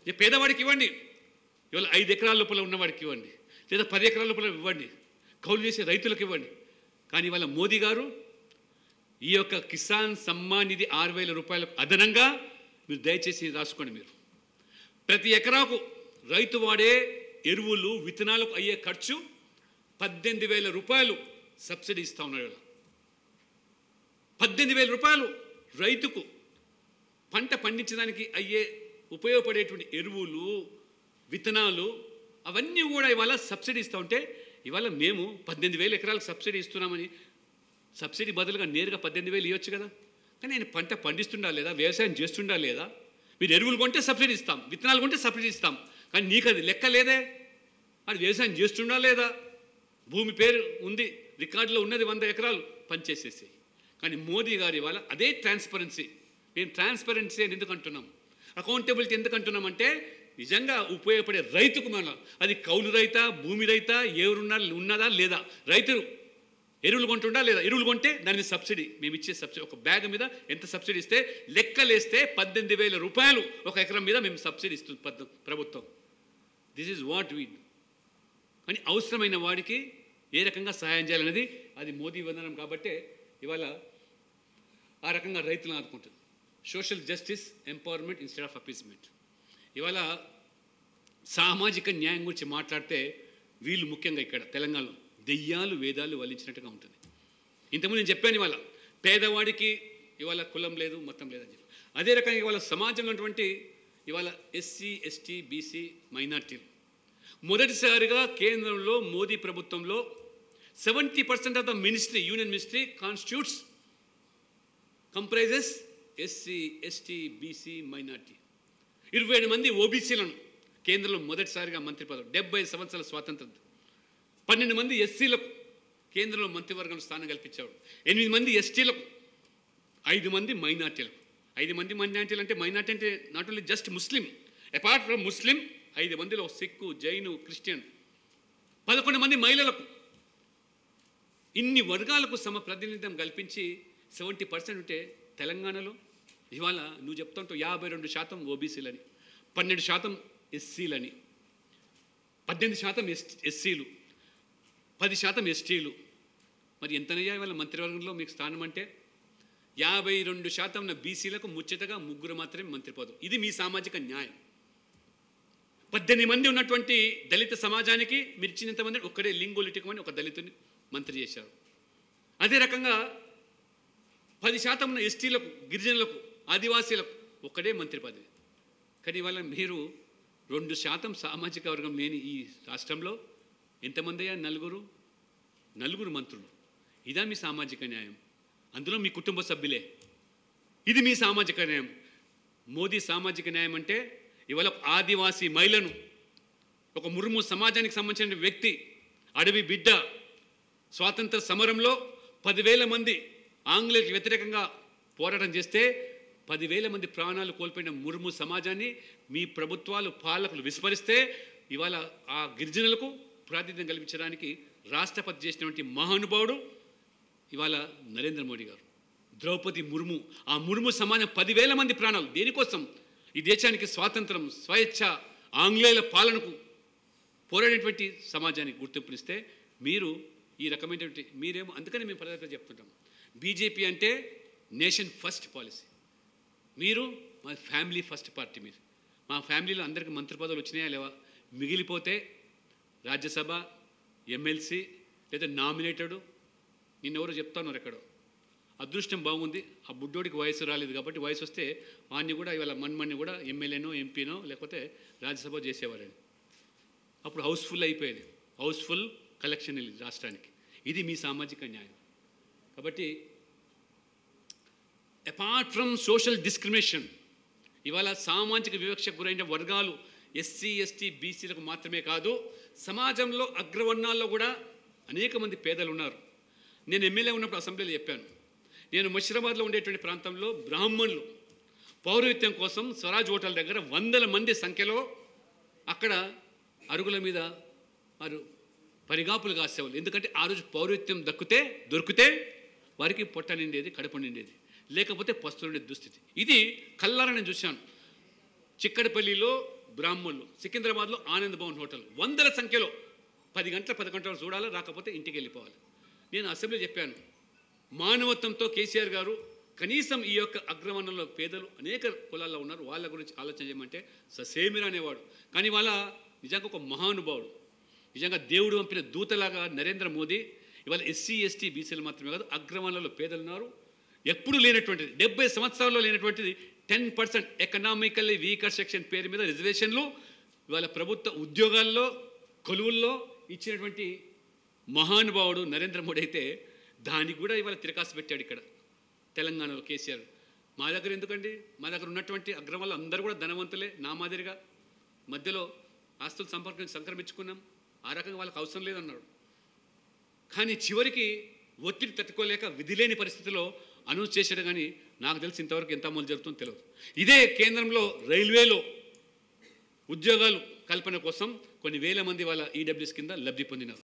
ఇక పేదవాడికి ఇవ్వండి ఇవాళ ఐదు ఎకరాల లోపల ఉన్నవాడికి ఇవ్వండి లేదా పది ఎకరాల లోపల ఇవ్వండి కౌలు చేసే రైతులకు ఇవ్వండి కానీ ఇవాళ మోదీ గారు ఈ యొక్క కిసాన్ సమ్మాన్ నిధి ఆరు వేల రూపాయలకు అదనంగా మీరు దయచేసి రాసుకోండి మీరు ప్రతి ఎకరాకు రైతు వాడే ఎరువులు విత్తనాలకు అయ్యే ఖర్చు పద్దెనిమిది వేల రూపాయలు సబ్సిడీ ఇస్తా ఉన్నారు ఇవాళ. పద్దెనిమిది వేల రూపాయలు రైతుకు పంట పండించడానికి అయ్యే ఉపయోగపడేటువంటి ఎరువులు విత్తనాలు అవన్నీ కూడా ఇవాళ సబ్సిడీ ఇస్తూ ఉంటే ఇవాళ మేము పద్దెనిమిది వేల ఎకరాలకు సబ్సిడీ ఇస్తున్నామని సబ్సిడీ బదులుగా నేరుగా పద్దెనిమిది వేలు ఇవ్వచ్చు కదా కానీ నేను పంట పండిస్తుండా లేదా వ్యవసాయం చేస్తుండా లేదా మీరు ఎరువులు కొంటే సబ్సిడీ ఇస్తాం విత్తనాలు కొంటే సబ్సిడీ ఇస్తాం కానీ నీకు అది లెక్క లేదే అది వ్యవసాయం చేస్తుండా లేదా భూమి పేరు ఉంది రికార్డులో ఉన్నది వంద ఎకరాలు పనిచేసేసి కానీ మోదీ గారు ఇవాళ అదే ట్రాన్స్పరెన్సీ మేము ట్రాన్స్పరెన్సీ అని ఎందుకు అంటున్నాం అకౌంటబిలిటీ ఎందుకు అంటున్నామంటే నిజంగా ఉపయోగపడే రైతుకు మన అది కౌలు రైతా భూమి రైతా ఎవరున్నా ఉన్నదా లేదా రైతులు ఎరువులు కొంటుండా లేదా ఎరువులు కొంటే దాని మీద సబ్సిడీ మేము ఇచ్చే సబ్సిడీ ఒక బ్యాగ్ మీద ఎంత సబ్సిడీ ఇస్తే లెక్కలేస్తే పద్దెనిమిది వేల రూపాయలు ఒక ఎకరం మీద మేము సబ్సిడీ ఇస్తుంది పద్ద- ప్రభుత్వం దిస్ ఈజ్ వాట్ వీ అని అవసరమైన వాడికి ఏ రకంగా సహాయం చేయాలనేది అది మోదీ వందనం కాబట్టే ఇవాళ ఆ రకంగా రైతులను ఆదుకుంటుంది social justice empowerment instead of appeasement ఇవాళ సామాజిక న్యాయం గురించి మాట్లాడితే వీళ్ళు ముఖ్యంగా ఇక్కడ తెలంగాణలో దెయ్యాలు వేదాలు వల్లించినట్టుగా ఉంటుంది ఇంతకుముందు నేను చెప్పాను ఇవాళ పేదవాడికి ఇవాళ కులం లేదు మొత్తం లేదని చెప్పి అదే రకంగా ఇవాళ సమాజంలో ఉన్నటువంటి ఇవాళ ఎస్సీ ఎస్టీ బీసీ మైనార్టీలు మొదటిసారిగా కేంద్రంలో మోదీ ప్రభుత్వంలో seventy percent of the ministry union ministry constitutes comprises SC ST BC minority ఇరవై ఏడు మంది ఓబీసీలను కేంద్రంలో మొదటిసారిగా మంత్రి పదవి డెబ్బై సంవత్సరాల స్వాతంత్రం పన్నెండు మంది ఎస్సీలకు కేంద్రంలో మంత్రివర్గంలో స్థానం కల్పించాడు ఎనిమిది మంది ఎస్టీలకు ఐదు మంది మైనార్టీలకు ఐదు మంది మైనార్టీలు అంటే మైనార్టీ అంటే not only just Muslim apart from Muslim ఐదు మందిలో సిక్కు జైను క్రిస్టియన్ పదకొండు మంది మహిళలకు ఇన్ని వర్గాలకు సమ ప్రాతినిధ్యం కల్పించి సెవెంటీ పర్సెంట్ ఉంటే తెలంగాణలో ఇవాళ నువ్వు చెప్తుంటావు యాభై రెండు శాతం ఓబీసీలని పన్నెండు శాతం ఎస్సీలని పద్దెనిమిది శాతం ఎస్ ఎస్సీలు పది శాతం ఎస్టీలు మరి ఎంతనయ్యా ఇవాళ మంత్రివర్గంలో మీకు స్థానం అంటే యాభై రెండు శాతం ఉన్న బీసీలకు ముచ్చటగా ముగ్గురు మాత్రమే మంత్రి పదవి ఇది మీ సామాజిక న్యాయం పద్దెనిమిది మంది ఉన్నటువంటి దళిత సమాజానికి మీరు ఇచ్చినంత మంది ఒక్కడే లింగోలిటికమని ఒక దళితుని మంత్రి చేశారు అదే రకంగా పది శాతం ఉన్న ఎస్టీలకు గిరిజనులకు ఆదివాసీలకు ఒక్కడే మంత్రి పదవి కానీ ఇవాళ మీరు రెండు శాతం సామాజిక వర్గం లేని ఈ రాష్ట్రంలో ఎంతమంది అయ్యా నలుగురు నలుగురు మంత్రులు ఇదా మీ సామాజిక న్యాయం అందులో మీ కుటుంబ సభ్యులే ఇది మీ సామాజిక న్యాయం మోదీ సామాజిక న్యాయం అంటే ఇవాళ ఒక ఆదివాసీ మహిళను ఒక మురుము సమాజానికి సంబంధించిన వ్యక్తి అడవి బిడ్డ స్వాతంత్ర సమరంలో పదివేల మంది ఆంగ్లేయులకు వ్యతిరేకంగా పోరాటం చేస్తే పదివేల మంది ప్రాణాలు కోల్పోయిన మురుము సమాజాన్ని మీ ప్రభుత్వాలు పాలకులు విస్మరిస్తే ఇవాళ ఆ గిరిజనులకు ప్రాతినిధ్యం కల్పించడానికి రాష్ట్రపతి చేసినటువంటి మహానుభావుడు ఇవాళ నరేంద్ర మోడీ గారు ద్రౌపది ముర్ము ఆ ముర్ము సమాజం పదివేల మంది ప్రాణాలు దేనికోసం ఈ దేశానికి స్వాతంత్రం స్వేచ్ఛ ఆంగ్లేయుల పాలనకు పోరాడేటువంటి సమాజానికి గుర్తింపునిస్తే మీరు ఈ రకమైనటువంటి మీరేమో అందుకని మేము పదే పదే చెప్తుంటాం బీజేపీ అంటే నేషన్ ఫస్ట్ పాలసీ మీరు మా ఫ్యామిలీ ఫస్ట్ పార్టీ మీరు మా ఫ్యామిలీలో అందరికీ మంత్రి పదవులు వచ్చినాయా లేవా మిగిలిపోతే రాజ్యసభ ఎమ్మెల్సీ లేదా నామినేటెడ్ నిన్నెవరో చెప్తాను ఎక్కడో అదృష్టం బాగుంది ఆ బుడ్డోడికి వయసు రాలేదు కాబట్టి వయసు వస్తే వాడిని కూడా ఇవాళ మన్మన్ని కూడా ఎమ్మెల్యేనో ఎంపీనో లేకపోతే రాజ్యసభ చేసేవారని అప్పుడు హౌస్ఫుల్ అయిపోయేది హౌస్ఫుల్ కలెక్షన్ ఇది రాష్ట్రానికి ఇది మీ సామాజిక న్యాయం కాబట్టి అపార్ట్ ఫ్రమ్ సోషల్ డిస్క్రిమినేషన్ ఇవాళ సామాజిక వివక్షకు గురైన వర్గాలు ఎస్సీ ఎస్టీ బీసీలకు మాత్రమే కాదు సమాజంలో అగ్రవర్ణాల్లో కూడా అనేక మంది పేదలు ఉన్నారు నేను ఎమ్మెల్యే ఉన్నప్పుడు అసెంబ్లీలో చెప్పాను నేను ముషిరాబాద్లో ఉండేటువంటి ప్రాంతంలో బ్రాహ్మణులు పౌరహిత్యం కోసం స్వరాజ్ హోటల్ దగ్గర వందల మంది సంఖ్యలో అక్కడ అరుగుల మీద వారు పరిగాపులు కాసేవాళ్ళు ఎందుకంటే ఆ రోజు పౌరహిత్యం దక్కితే దొరికితే వారికి పొట్ట నిండేది కడుపు నిండేది లేకపోతే పస్తులుండే దుస్థితి ఇది కల్లారా నేను చూశాను చిక్కడపల్లిలో బ్రాహ్మణులు సికింద్రాబాద్లో ఆనంద్ భవన్ హోటల్ వందల సంఖ్యలో పది గంటల పది గంటలు చూడాలి రాకపోతే ఇంటికి వెళ్ళిపోవాలి నేను అసెంబ్లీ చెప్పాను మానవత్వంతో కేసీఆర్ గారు కనీసం ఈ యొక్క అగ్రవర్ణంలో పేదలు అనేక కులాల్లో ఉన్నారు వాళ్ళ గురించి ఆలోచన చేయమంటే ససేమిరా అనేవాడు కానీ వాళ్ళ నిజంగా ఒక మహానుభావుడు నిజంగా దేవుడు పంపిన దూతలాగా నరేంద్ర మోదీ ఇవాళ ఎస్సీ ఎస్టీ బీసీలు మాత్రమే కాదు అగ్రవర్ణంలో పేదలు ఉన్నారు ఎప్పుడు లేనటువంటిది డెబ్బై సంవత్సరాల్లో లేనటువంటిది ten percent economically weaker section పేరు మీద రిజర్వేషన్లు ఇవాళ ప్రభుత్వ ఉద్యోగాల్లో కొలువుల్లో ఇచ్చినటువంటి మహానుభావుడు నరేంద్ర మోడీ అయితే దానికి కూడా ఇవాళ తిరకాసు పెట్టాడు ఇక్కడ తెలంగాణలో కేసీఆర్ మా దగ్గర ఎందుకండి మా దగ్గర ఉన్నటువంటి అగ్రవాళ్ళు అందరూ కూడా ధనవంతులే నా మాదిరిగా మధ్యలో ఆస్తులు సంపర్కం సంక్రమించుకున్నాం ఆ రకంగా వాళ్ళకి అవసరం లేదన్నాడు కానీ చివరికి ఒత్తిడి తట్టుకోలేక విధి లేని పరిస్థితిలో అనౌన్స్ చేశాడు కానీ నాకు తెలిసి ఇంతవరకు ఎంత అమలు జరుగుతుందో తెలియదు ఇదే కేంద్రంలో రైల్వేలో ఉద్యోగాలు కల్పన కోసం కొన్ని వేల మంది వాళ్ళ ఈడబ్ల్యూఎస్ కింద లబ్ధి పొందినారు